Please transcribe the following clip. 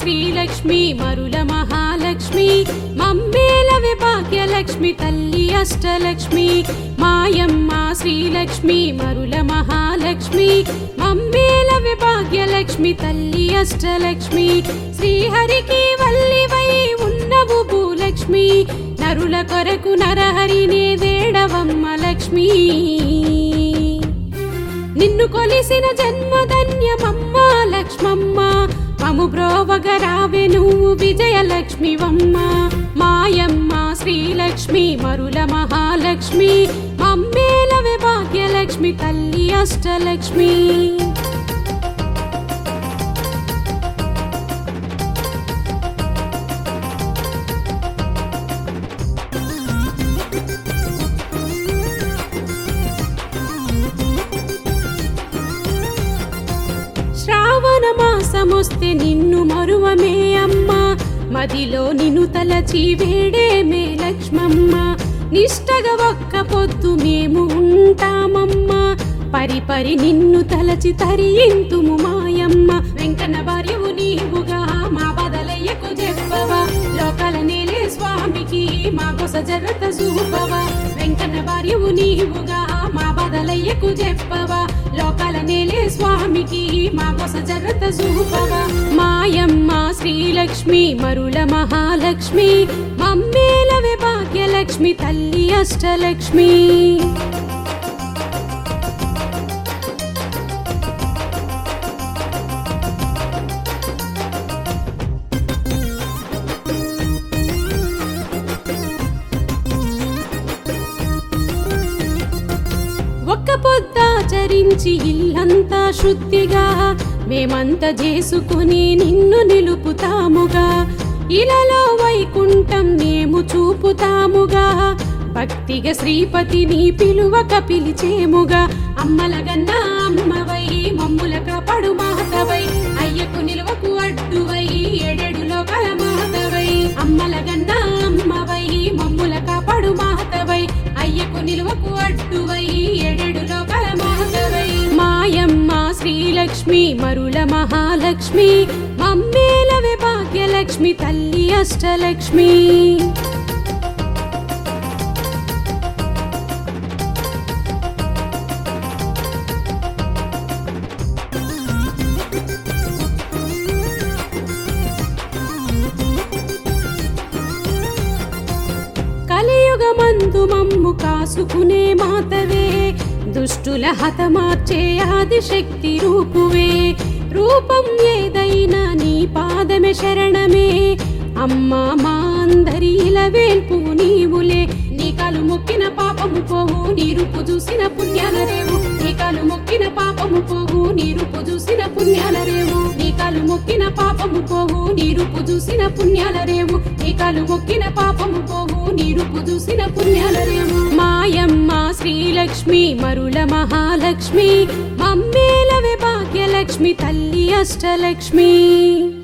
శ్రీలక్ష్మి మరుల మహాలక్ష్మి మమ్మేలవే భాగ్యలక్ష్మి తల్లి అష్టలక్ష్మి మాయమ్మ శ్రీలక్ష్మి మరుల మహాలక్ష్మి మమ్మేలవే భాగ్యలక్ష్మి తల్లి అష్టలక్ష్మి శ్రీహరికి వల్లివై ఉన్నవు భూలక్ష్మి నరుల కొరకు నరహరినే వేడవమ్మ లక్ష్మి నిన్ను కొలిసిన జన్మధన్యమమ్మ లక్ష్మమ్మ మము బ్రోవగరావే నువ్వు విజయలక్ష్మివమ్మ మాయమ్మ శ్రీలక్ష్మి మరుల మహాలక్ష్మి మమ్మేలవే భాగ్యలక్ష్మి తల్లి అష్టలక్ష్మి శ్రావణ మాసమొస్తే నిన్ను మరువమే అమ్మ మదిలో నిన్ను తలచి వేడేమే లక్ష్మమ్మ నిష్టగా ఒక్క పొద్దు మేము ఉంటామమ్మ పరి పరి నిన్ను తలచి తరియింతుము మాయమ్మ వెంకన్న భార్యవు నీవుగా మా బదలయ్యకు చెప్పవా లోకాల నేలే స్వామికి మా కొస జరత చూపవా వెంకన్న భార్యవు నీవుగా మా బదలయ్యకు చెప్పవా లోకాల నేలే స్వామికి మా కొస జరత చూపవా మాయమ్మ శ్రీలక్ష్మి మరుల మహాలక్ష్మి మమ్మేలవే భాగ్యలక్ష్మి తల్లి అష్టలక్ష్మి ఒక్క పొద్దాచరించి ఇల్లంతా శుద్ధిగా మేమంతా చేసుకుని నిన్ను నిలుపుతాముగా ఇలలో వైకుంఠం మేము చూపుతాముగా భక్తిగా శ్రీపతిని పిలువక పిలిచేముగా అమ్మలగన్నా అమ్మవై మమ్ముల కాపాడు మాతవై అయ్యకు నిలువకు అడ్డువై ఎడెడు లోకల మాతవై అమ్మలగన్నా అమ్మవై మమ్ముల కాపాడు మాతవై అయ్యకు నిలువకు అడ్డువై ఎడెడు లోకల మాతవై మాయమ్మ శ్రీలక్ష్మి మరుల మహాలక్ష్మి మమ్మేలవే భాగ్యలక్ష్మి తల్లి అష్టలక్ష్మి కలియుగమందు మమ్ము కాసుకునే మాతవే దుష్టుల హతమార్చే ఆదిశక్తి రూపువే రూపం ఏదైనా నీ పాదమే శరణమే అమ్మా మా అందరి ఇలవేల్పు నీవులే నీ కాలు మొక్కిన పాపము పోవు నీ రూపు చూసిన పుణ్యాల రేవు నీ కాలు మొక్కిన పాపము పోవు నీ రూపు చూసిన పుణ్యాల రేవు నీ కాలు మొక్కిన పాపము పోవు నీ రూపు చూసిన పుణ్యాల రేవు నీ కాలు మొక్కిన పాపము పోవు నీ రూపు చూసిన పుణ్యాల రేవు మాయమ్మ శ్రీలక్ష్మి మరుల మహాలక్ష్మి మమ్మేలవే భాగ్యలక్ష్మి తల్లి అష్టలక్ష్మి